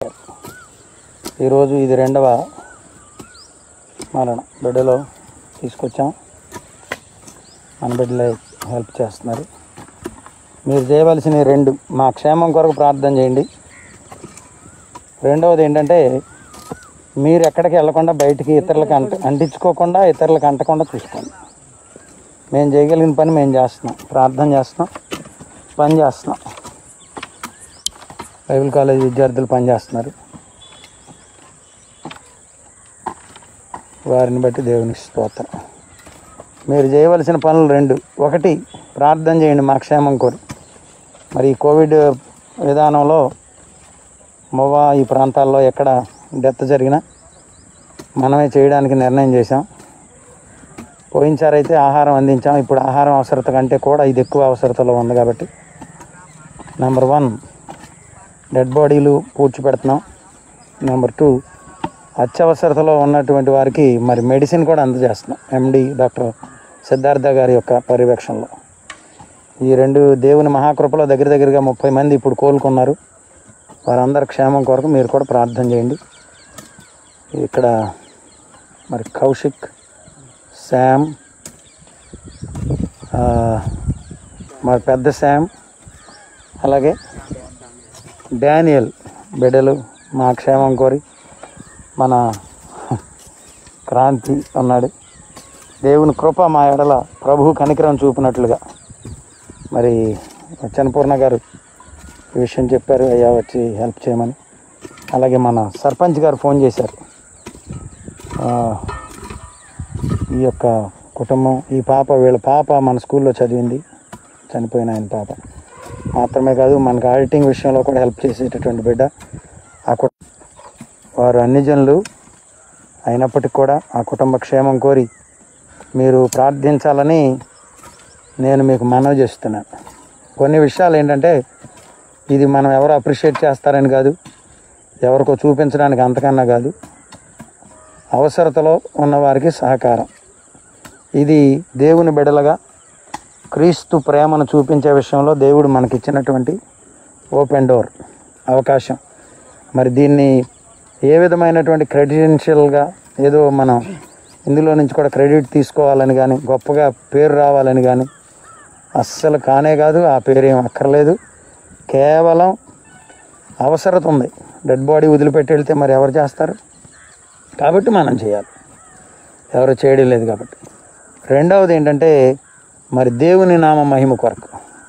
గారు ఈరోజు ఇది రెండవ మరణం బిడ్డలో తీసుకొచ్చాం మన బిడ్డలే హెల్ప్ చేస్తున్నారు మీరు చేయవలసిన రెండు మా క్షేమం కొరకు ప్రార్థన చేయండి రెండవది ఏంటంటే మీరు ఎక్కడికి వెళ్ళకుండా బయటికి ఇతరులకు అంట అంటించుకోకుండా ఇతరులకు అంటకుండా చూసుకోండి మేము చేయగలిగిన పని మేము చేస్తున్నాం ప్రార్థన చేస్తున్నాం పని చేస్తున్నాం బైబిల్ కాలేజ్ విద్యార్థులు పని చేస్తున్నారు వారిని బట్టి దేవునికి స్తోత్రం మీరు చేయవలసిన పనులు రెండు ఒకటి ప్రార్థన చేయండి మా క్షేమం కోరి మరి ఈ కోవిడ్ విధానంలో మొవా ఈ ప్రాంతాల్లో ఎక్కడ డెత్ జరిగినా మనమే చేయడానికి నిర్ణయం చేశాం పోయినసారి అయితే ఆహారం అందించాం ఇప్పుడు ఆహారం అవసరత కంటే కూడా ఇది ఎక్కువ అవసరతలో ఉంది కాబట్టి నెంబర్ వన్ డెడ్ బాడీలు పూడ్చిపెడుతున్నాం నెంబర్ టూ అత్యవసరతలో ఉన్నటువంటి వారికి మరి మెడిసిన్ కూడా అందజేస్తున్నాం ఎండి డాక్టర్ సిద్ధార్థ గారి యొక్క పర్యవేక్షణలో ఈ రెండు దేవుని మహాకృపలో దగ్గర దగ్గరగా ముప్పై మంది ఇప్పుడు కోలుకున్నారు వారందరి క్షేమం కొరకు మీరు కూడా ప్రార్థన చేయండి ఇక్కడ మరి కౌశిక్ శామ్ ఆ, మరి పెద్ద శామ్ అలాగే డానియల్ బిడ్డలు మా క్షేమం కోరి మన క్రాంతి అన్నాడు దేవుని కృప మా ఎడల ప్రభు కనికరం చూపినట్లుగా మరి చన్నపూర్ణ గారు ఈ విషయం చెప్పారు అయ్యా వచ్చి హెల్ప్ చేయమని అలాగే మన సర్పంచ్ గారు ఫోన్ చేశారు ఆ, ఈ యొక్క కుటుంబం ఈ పాప వీళ్ళ పాప మన స్కూల్లో చదివింది చనిపోయిన ఆయన పాప మాత్రమే కాదు మనకు ఆడిటింగ్ విషయంలో కూడా హెల్ప్ చేసేటటువంటి బిడ్డ ఆ కు వారు అన్ని జనులు అయినప్పటికీ కూడా ఆ కుటుంబ క్షేమం కోరి మీరు ప్రార్థించాలని నేను మీకు మనవి చేస్తున్నాను కొన్ని విషయాలు ఏంటంటే ఇది మనం ఎవరు అప్రిషియేట్ చేస్తారని కాదు ఎవరికో చూపించడానికి అంతకన్నా కాదు అవసరతలో ఉన్నవారికి సహకారం ఇది దేవుని బిడలగా క్రీస్తు ప్రేమను చూపించే విషయంలో దేవుడు మనకిచ్చినటువంటి ఓపెన్ డోర్ అవకాశం మరి దీన్ని ఏ విధమైనటువంటి క్రెడెన్షియల్గా ఏదో మనం ఇందులో నుంచి కూడా క్రెడిట్ తీసుకోవాలని కానీ గొప్పగా పేరు రావాలని కానీ అస్సలు కానే కాదు ఆ పేరు ఏం అక్కర్లేదు కేవలం అవసరత ఉంది డెడ్ బాడీ వదిలిపెట్టి వెళ్తే మరి ఎవరు చేస్తారు కాబట్టి మనం చేయాలి ఎవరు చేయడం లేదు కాబట్టి రెండవది ఏంటంటే మరి దేవుని నామ మహిమ కొరకు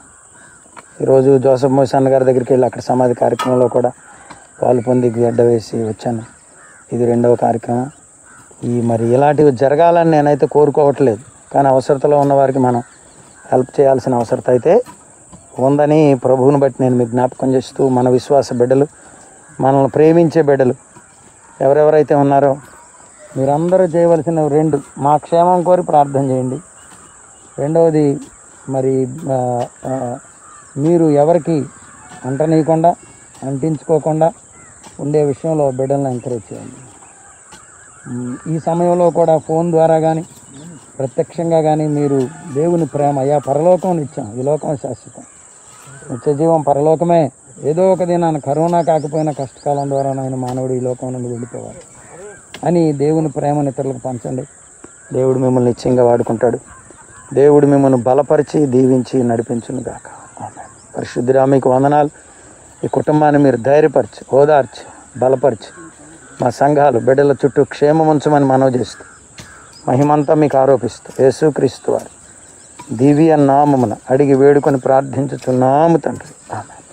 ఈరోజు జోసఫ్ మోసన్ గారి దగ్గరికి వెళ్ళి అక్కడ సమాధి కార్యక్రమంలో కూడా పాలు పొంది గడ్డ వేసి వచ్చాను ఇది రెండవ కార్యక్రమం ఈ మరి ఇలాంటివి జరగాలని నేనైతే కోరుకోవట్లేదు కానీ అవసరతలో ఉన్న వారికి మనం హెల్ప్ చేయాల్సిన అవసరత అయితే ఉందని ప్రభువుని బట్టి నేను మీకు జ్ఞాపకం చేస్తూ మన విశ్వాస బిడ్డలు మనల్ని ప్రేమించే బిడ్డలు ఎవరెవరైతే ఉన్నారో మీరందరూ చేయవలసిన రెండు మా క్షేమం కోరి ప్రార్థన చేయండి రెండవది మరి ఆ, ఆ, మీరు ఎవరికి అంటనీయకుండా అంటించుకోకుండా ఉండే విషయంలో బిడ్డలను ఎంకరేజ్ చేయండి ఉమ్, ఈ సమయంలో కూడా ఫోన్ ద్వారా కానీ ప్రత్యక్షంగా కానీ మీరు దేవుని ప్రేమ అయ్యా పరలోకం నిత్యం ఈ లోకం శాశ్వతం నిత్య జీవం పరలోకమే ఏదో ఒక దినాన కరోనా కాకపోయినా కష్టకాలం ద్వారా ఆయన మానవుడు ఈ లోకం నుండి వెళ్ళిపోవాలి అని దేవుని ప్రేమను ఇతరులకు పంచండి దేవుడు మిమ్మల్ని నిత్యంగా వాడుకుంటాడు దేవుడు మిమ్మల్ని బలపరిచి దీవించి నడిపించును గాక ఆమేన్. పరిశుద్ధుడా మీకు వందనాలు ఈ కుటుంబాన్ని మీరు ధైర్యపరిచి ఓదార్చి బలపరిచి మా సంఘాలు బిడ్డల చుట్టూ క్షేమం ఉంచమని మనవి చేస్తూ మహిమంతా మీకు ఆరోపిస్తూ యేసుక్రీస్తు వారి దివ్య నామమున అడిగి వేడుకొని ప్రార్థించుచున్నాము తండ్రి ఆమె